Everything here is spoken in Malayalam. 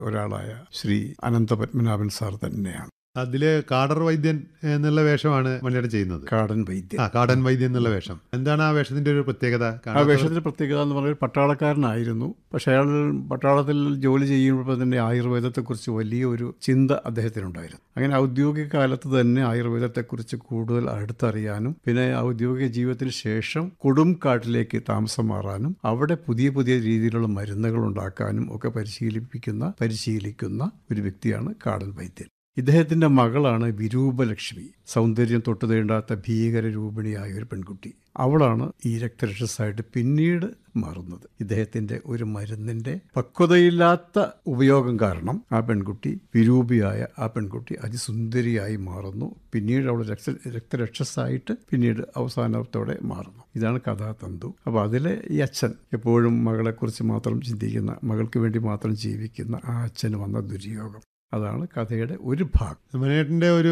ഒരാളായ ശ്രീ അനന്തപത്മനാഭൻ സാർ തന്നെയാണ് അതില് കാടർ വൈദ്യൻ എന്നുള്ള വേഷമാണ് മണിയേട്ടൻ ചെയ്യുന്നത് കാടൻ വൈദ്യൻ ആ കാടൻ വൈദ്യൻ എന്നുള്ള വേഷം എന്താണ് ആ വേഷത്തിന്റെ ഒരു പ്രത്യേകത ആ കാണാത്ത- വേഷത്തിന്റെ പ്രത്യേകത എന്ന് പറയുന്നത് പട്ടാളക്കാരനായിരുന്നു പക്ഷെ അയാൾ പട്ടാളത്തിൽ ജോലി ചെയ്യുമ്പോൾ തന്നെ ആയുർവേദത്തെക്കുറിച്ച് വലിയ ഒരു ചിന്ത അദ്ദേഹത്തിനുണ്ടായിരുന്നു അങ്ങനെ ഔദ്യോഗിക കാലത്ത് തന്നെ ആയുർവേദത്തെക്കുറിച്ച് കൂടുതൽ അടുത്തറിയാനും പിന്നെ ഔദ്യോഗിക ജീവിതത്തിന് ശേഷം കൊടുംകാട്ടിലേക്ക് താമസം മാറാനും അവിടെ പുതിയ പുതിയ രീതിയിലുള്ള മരുന്നുകൾ ഉണ്ടാക്കാനും ഒക്കെ പരിശീലിപ്പിക്കുന്ന പരിശീലിക്കുന്ന ഒരു വ്യക്തിയാണ് കാടൻ വൈദ്യൻ ഇദ്ദേഹത്തിന്റെ മകളാണ് വിരൂപലക്ഷ്മി സൗന്ദര്യം തൊട്ടു തീണ്ടാത്ത ഭീകര രൂപിണിയായ ഒരു പെൺകുട്ടി അവളാണ് ഈ രക്തരക്ഷസായിട്ട് പിന്നീട് മാറുന്നത് ഇദ്ദേഹത്തിന്റെ ഒരു മരുന്നിന്റെ പക്വതയില്ലാത്ത ഉപയോഗം കാരണം ആ പെൺകുട്ടി വിരൂപിയായ ആ പെൺകുട്ടി അതിസുന്ദരിയായി മാറുന്നു പിന്നീട് അവൾ രക്ത രക്തരക്ഷസായിട്ട് പിന്നീട് അവസാനത്തോടെ മാറുന്നു ഇതാണ് കഥാതന്തു അപ്പോൾ അതിലെ ഈ അച്ഛൻ എപ്പോഴും മകളെക്കുറിച്ച് മാത്രം ചിന്തിക്കുന്ന മകൾക്ക് വേണ്ടി മാത്രം ജീവിക്കുന്ന ആ അച്ഛന് വന്ന ദുര്യോഗം അതാണ് കഥയുടെ ഒരു ഭാഗം മണിയേട്ടന്റെ ഒരു